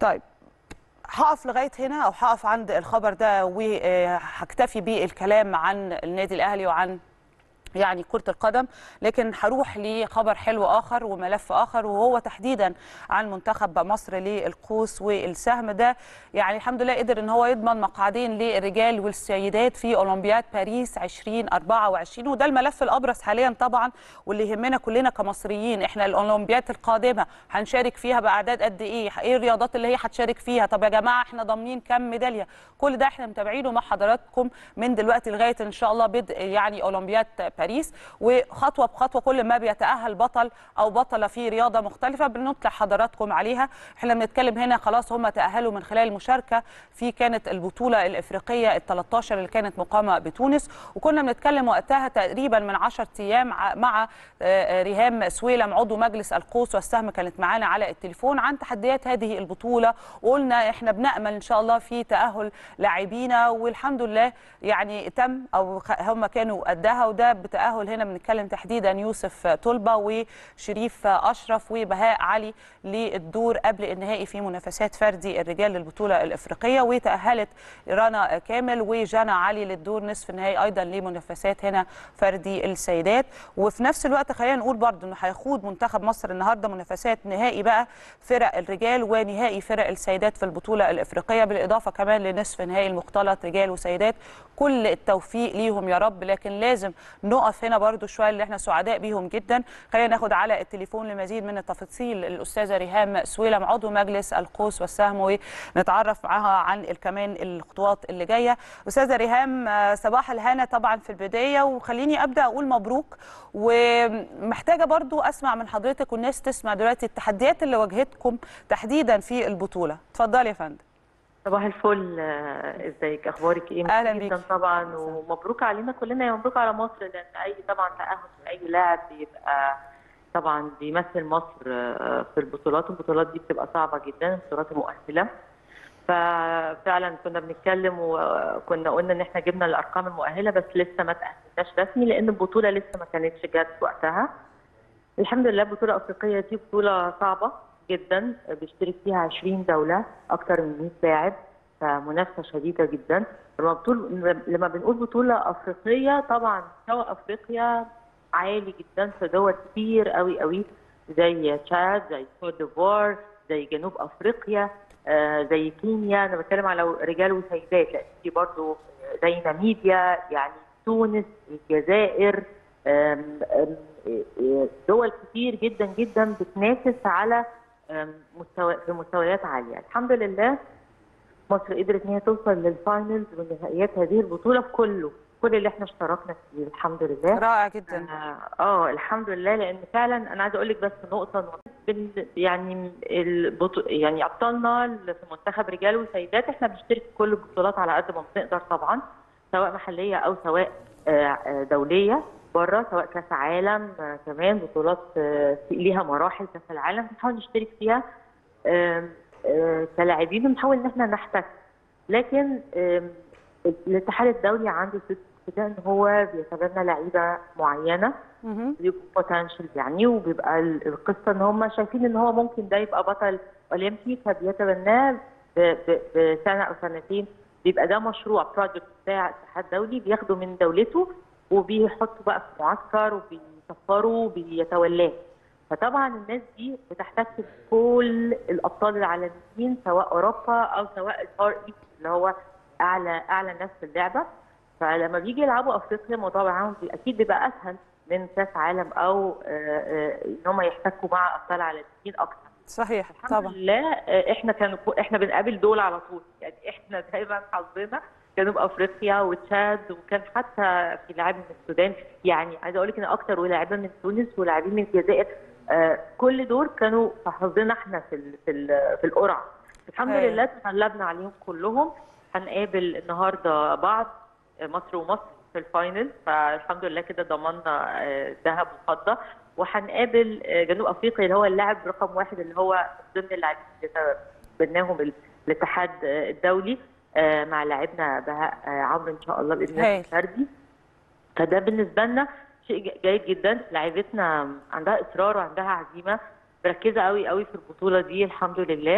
طيب هقف لغايه هنا او هقف عند الخبر ده وهكتفي بالكلام عن النادي الاهلي وعن يعني كرة القدم لكن هروح لخبر حلو آخر وملف آخر وهو تحديدا عن منتخب مصر للقوس والسهم ده يعني الحمد لله قدر ان هو يضمن مقعدين للرجال والسيدات في أولمبياد باريس 2024 وده الملف الأبرز حاليا طبعا واللي يهمنا كلنا كمصريين احنا الأولمبياد القادمة هنشارك فيها بأعداد قد ايه ايه الرياضات اللي هي هتشارك فيها طب يا جماعة احنا ضامنين كم ميدالية كل ده احنا متابعينه مع حضراتكم من دلوقتي لغاية ان شاء الله بدء يعني أولمبياد باريس وخطوه بخطوه كل ما بيتاهل بطل او بطله في رياضه مختلفه بنطلع حضراتكم عليها احنا بنتكلم هنا خلاص هم تاهلوا من خلال المشاركه في كانت البطوله الافريقيه ال 13 اللي كانت مقامه بتونس وكنا بنتكلم وقتها تقريبا من 10 ايام مع ريهام سويلم عضو مجلس القوس والسهم كانت معانا على التليفون عن تحديات هذه البطوله وقلنا احنا بنامل ان شاء الله في تاهل لاعبينا والحمد لله يعني تم او هم كانوا قدها وده بتاهل هنا بنتكلم تحديدا يوسف طلبه وشريف اشرف وبهاء علي للدور قبل النهائي في منافسات فردي الرجال للبطوله الافريقيه وتاهلت رنا كامل وجانا علي للدور نصف النهائي ايضا لمنافسات هنا فردي السيدات وفي نفس الوقت خلينا نقول برضو انه هيخوض منتخب مصر النهارده منافسات نهائي بقى فرق الرجال ونهائي فرق السيدات في البطوله الافريقيه بالاضافه كمان لنصف نهائي المختلط رجال وسيدات كل التوفيق ليهم يا رب لكن لازم نقف هنا برضو شويه اللي احنا سعداء بيهم جدا خلينا ناخد على التليفون لمزيد من التفاصيل الاستاذه ريهام سويلم عضو مجلس القوس والسهم ونتعرف معاها عن كمان الخطوات اللي جايه استاذه ريهام صباح الهنا طبعا في البدايه وخليني ابدا اقول مبروك ومحتاجه برضو اسمع من حضرتك والناس تسمع دلوقتي التحديات اللي واجهتكم تحديدا في البطوله اتفضلي يا فندم صباح الفل ازيك اخبارك ايه اهلا بيك طبعا ومبروك علينا كلنا يا مبروك على مصر لان اي طبعا تاهل لاي لاعب بيبقى طبعا بيمثل مصر في البطولات البطولات دي بتبقى صعبه جدا البطولات المؤهله ففعلا كنا بنتكلم وكنا قلنا ان احنا جبنا الارقام المؤهله بس لسه ما تاهلناش رسمي لان البطوله لسه ما كانتش جت وقتها الحمد لله البطوله الافريقيه دي بطوله صعبه جدا بيشترك فيها 20 دوله اكثر من 100 لاعب فمنافسه شديده جدا لما بطول لما بنقول بطوله افريقيه طبعا مستوى افريقيا عالي جدا في دول كتير قوي قوي زي تشاد زي كوت ديفوار زي جنوب افريقيا آه زي كينيا انا بتكلم على رجال وسيدات لا في برضه زي ناميبيا يعني تونس الجزائر آم آم دول كتير جدا جدا بتنافس على مستوى في مستويات عاليه الحمد لله مصر قدرت ان هي توصل للفاينلز والنهائيات هذه البطوله في كله كل اللي احنا اشتركنا فيه الحمد لله رائع جدا اه, آه الحمد لله لان فعلا انا عايزه اقول لك بس نقطه يعني البطو... يعني ابطالنا في منتخب رجال وسيدات احنا بنشترك في كل البطولات على قد ما بنقدر طبعا سواء محليه او سواء دوليه بره سواء كاس عالم آه كمان بطولات آه ليها مراحل كاس العالم بنحاول نشترك فيها آه كلاعبين بنحاول ان احنا نحتك لكن الاتحاد الدولي عنده كده ان هو بيتبنى لعيبه معينه بيبقوا بوتنشال يعني وبيبقى القصه ان هم شايفين ان هو ممكن ده يبقى بطل اولمبي فبيتبناه بسنه او سنتين بيبقى ده مشروع بروجكت بتاع الاتحاد الدولي بياخده من دولته وبيحطوا بقى في معسكر وبيسفروا وبيتولاه فطبعا الناس دي بتحتك بكل الابطال العالميين سواء اوروبا او سواء الفار ايست اللي هو اعلى اعلى ناس في اللعبه فلما بيجي يلعبوا افريقيا الموضوع معاهم اكيد بيبقى اسهل من كاس عالم او ان هم يحتكوا مع ابطال عالميين اكتر صحيح الحمد طبعا لله احنا كانوا احنا بنقابل دول على طول يعني احنا دايما حظنا جنوب افريقيا وتشاد وكان حتى في لاعب من السودان يعني عايزه اقول لك ان اكتر ولاعيبه من تونس ولاعبين من الجزائر آه كل دول كانوا في حظنا احنا في ال في ال في القرعه الحمد أيوة. لله تغلبنا عليهم كلهم هنقابل النهارده بعض مصر ومصر في الفاينل فالحمد لله كده ضمننا ذهب وفضه وهنقابل جنوب افريقيا اللي هو اللاعب رقم واحد اللي هو ضمن اللاعبين اللي بناهم الاتحاد الدولي مع لاعبنا بهاء عمرو ان شاء الله باذن الله الفردي فده بالنسبه لنا شيء جيد جدا لاعبتنا عندها اصرار وعندها عزيمه مركزه قوي قوي في البطوله دي الحمد لله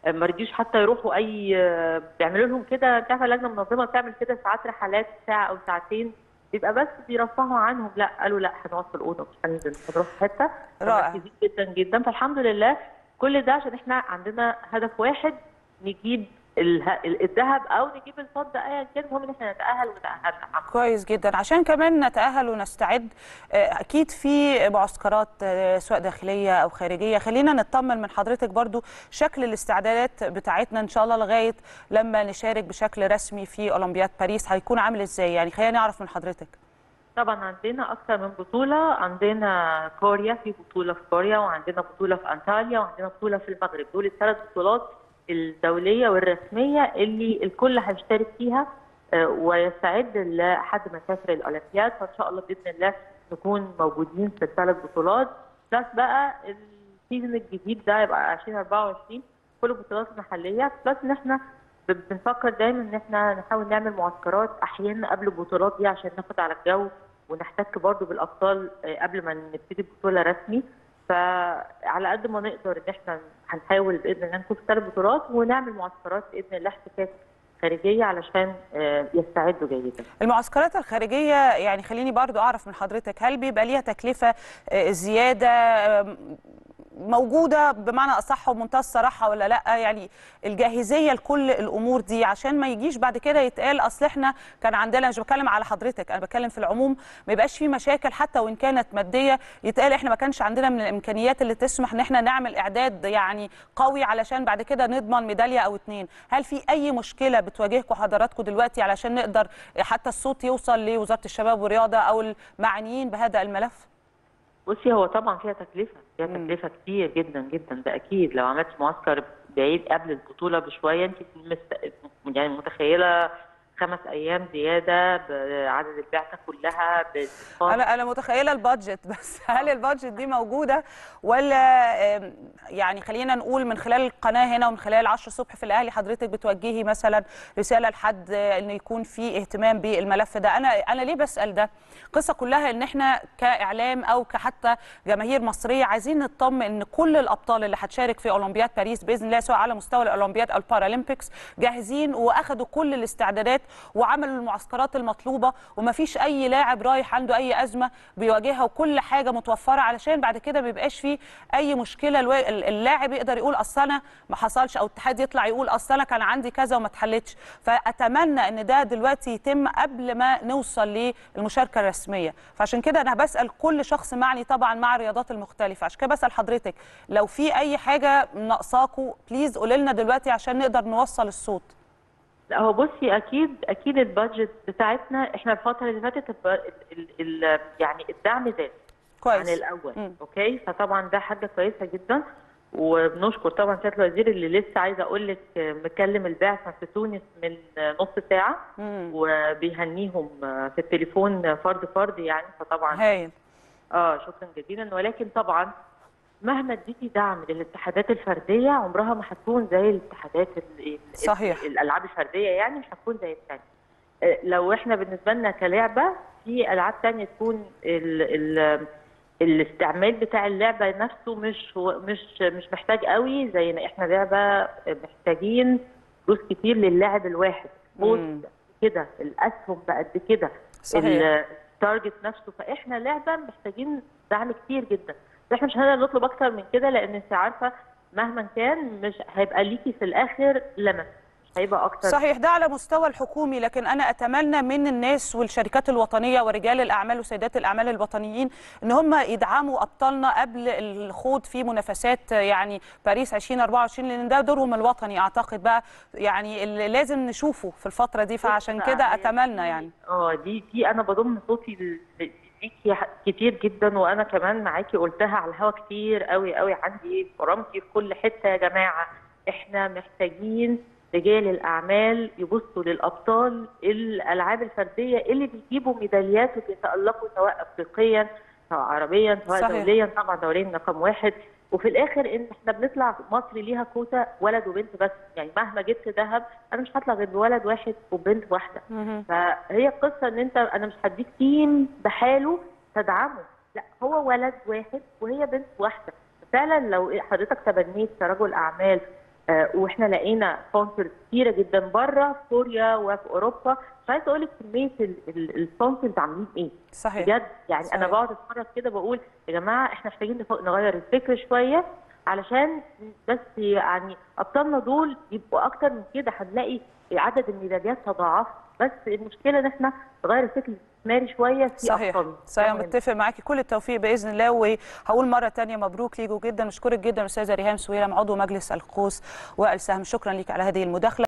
ما رضيوش حتى يروحوا اي بيعملوا لهم كده انت عارفه اللجنه المنظمه بتعمل كده ساعات رحلات ساعه او ساعتين بيبقى بس بيرفهوا عنهم لا قالوا لا هنقعد في الاوضه مش هننزل مش هنروح في حته رائع. مركزين جدا جدا فالحمد لله كل ده عشان احنا عندنا هدف واحد نجيب اله- الذهب او نجيب الفضه ايا كان المهم ان احنا نتاهل وتاهلنا الحمد كويس جدا عشان كمان نتأهل ونستعد آه، أكيد في معسكرات آه، سواء داخلية أو خارجية خلينا نطمن من حضرتك برضو شكل الاستعدادات بتاعتنا إن شاء الله لغاية لما نشارك بشكل رسمي في أولمبياد باريس هيكون عامل إزاي يعني خلينا نعرف من حضرتك طبعا عندنا اكثر من بطوله عندنا كوريا في بطوله في كوريا وعندنا بطوله في انطاليا وعندنا بطوله في المغرب دول الثلاث بطولات الدوليه والرسميه اللي الكل هيشترك فيها آه، ويستعد لحد ما يسافر الاولمبياد فان شاء الله باذن الله نكون موجودين في الثلاث بطولات بلس بقى السيزون الجديد ده يبقى 2024 كل البطولات المحليه بلس ان احنا ب- بنفكر دايما ان احنا نحاول نعمل معسكرات احيانا قبل البطولات دي عشان ناخد على الجو ونحتك برضو بالابطال آه، قبل ما نبتدي بطوله رسمي فعلى قد ما نقدر ان احنا هنحاول باذن الله نكون في ثلاث بطولات ونعمل معسكرات باذن الله احتكاك خارجيه علشان آه، يستعدوا جيدا. المعسكرات الخارجية يعني خليني برضو أعرف من حضرتك هل بيبقى ليها تكلفة آه، زيادة آه، موجودة بمعنى أصح ومنتهى الصراحة ولا لأ يعني الجاهزية لكل الأمور دي عشان ما يجيش بعد كده يتقال أصل إحنا كان عندنا مش بتكلم على حضرتك أنا بتكلم في العموم ما يبقاش في مشاكل حتى وإن كانت مادية يتقال إحنا ما كانش عندنا من الإمكانيات اللي تسمح إن إحنا نعمل إعداد يعني قوي علشان بعد كده نضمن ميدالية أو اتنين هل في أي مشكلة بتواجهكم حضراتكم دلوقتي علشان نقدر حتى الصوت يوصل لوزارة الشباب والرياضة أو المعنيين بهذا الملف؟ بصي هو طبعا فيها تكلفه فيها مم. تكلفه كتير جدا جدا ده اكيد لو عملت معسكر بعيد قبل البطوله بشويه انت مست... يعني متخيله خمس ايام زياده بعدد البعثه كلها بالإتقان. انا انا متخيله البادجت بس هل البادجت دي موجوده ولا آم، يعني خلينا نقول من خلال القناه هنا ومن خلال 10 الصبح في الاهلي حضرتك بتوجهي مثلا رساله لحد آه، ان يكون في اهتمام بالملف ده انا انا ليه بسال ده القصه كلها ان احنا كاعلام او كحتى جماهير مصريه عايزين نطمن ان كل الابطال اللي هتشارك في اولمبياد باريس باذن الله سواء على مستوى الاولمبياد او البارالمبيكس جاهزين واخدوا كل الاستعدادات وعملوا المعسكرات المطلوبه ومفيش اي لاعب رايح عنده اي ازمه بيواجهها وكل حاجه متوفره علشان بعد كده ما يبقاش فيه اي مشكله الوا- اللاعب يقدر يقول اصل انا ما حصلش او الاتحاد يطلع يقول اصل انا كان عندي كذا وما اتحلتش فاتمنى ان ده دلوقتي يتم قبل ما نوصل للمشاركه الرسميه فعشان كده انا بسال كل شخص معني طبعا مع الرياضات المختلفه عشان كده بسال حضرتك لو في اي حاجه ناقصاكوا بليز قولي لنا دلوقتي عشان نقدر نوصل الصوت لا هو بصي اكيد اكيد البادجت بتاعتنا احنا الفتره اللي فاتت الب- ال ال يعني الدعم زاد كويس عن الاول مم. اوكي فطبعا ده حاجه كويسه جدا وبنشكر طبعا سياده الوزير اللي لسه عايزه اقول لك مكلم البعثه في تونس من نص ساعه مم. وبيهنيهم في التليفون فرد فرد يعني فطبعا هايل اه شكرا جزيلا ولكن طبعا مهما اديتي دعم للاتحادات الفرديه عمرها ما هتكون زي الاتحادات ال- ال- صحيح. الالعاب الفرديه يعني مش هتكون زي الثانيه آه، لو احنا بالنسبه لنا كلعبه في العاب ثانيه تكون ال ال الاستعمال بتاع اللعبه نفسه مش هو- مش مش محتاج قوي زي ما احنا لعبه محتاجين فلوس كتير للاعب الواحد فوز مم. كده الاسهم بقد كده صحيح. التارجت نفسه فاحنا لعبه محتاجين دعم كتير جدا احنا مش هنقدر نطلب اكتر من كده لان انت عارفه مهما كان مش هيبقى ليكي في الاخر لمس مش هيبقى اكتر صحيح ده على مستوى الحكومي لكن انا اتمنى من الناس والشركات الوطنيه ورجال الاعمال وسيدات الاعمال الوطنيين ان هم يدعموا ابطالنا قبل الخوض في منافسات يعني باريس 2024 لان ده دورهم الوطني اعتقد بقى يعني اللي لازم نشوفه في الفتره دي فعشان كده هي اتمنى دي- يعني اه دي دي انا بضم صوتي ل- ليكي ح- كتير جدا وانا كمان معاكي قلتها على الهوا كتير قوي قوي عندي فرامتي في كل حته يا جماعه احنا محتاجين رجال الاعمال يبصوا للابطال الالعاب الفرديه اللي بيجيبوا ميداليات وبيتالقوا سواء افريقيا سواء عربيا سواء صحيح. دوليا طبعا دوليا رقم واحد وفي الاخر ان احنا بنطلع مصر ليها كوتا ولد وبنت بس يعني مهما جبت ذهب انا مش هطلع غير بولد واحد وبنت واحده مهم. فهي القصه ان انت انا مش هديك تيم بحاله تدعمه لا هو ولد واحد وهي بنت واحده فعلا لو حضرتك تبنيت كرجل اعمال آه، واحنا لقينا سبونسرز كتيره جدا بره في كوريا وفي اوروبا مش عايزه اقول لك كميه السبونسرز عاملين ايه صحيح بجد يعني صحيح. انا بقعد اتفرج كده بقول يا جماعه احنا محتاجين نف- نغير الفكر شويه علشان بس يعني ابطالنا دول يبقوا اكتر من كده هنلاقي عدد الميداليات تضاعف بس المشكله ان احنا نغير الفكر الاستثماري شويه في صحيح ابطالنا صحيح ده مهم. متفق معاكي كل التوفيق باذن الله وهقول مره تانية مبروك ليكوا جدا اشكرك جدا استاذه ريهام سويلم عضو مجلس القوس والسهم شكرا لك على هذه المداخله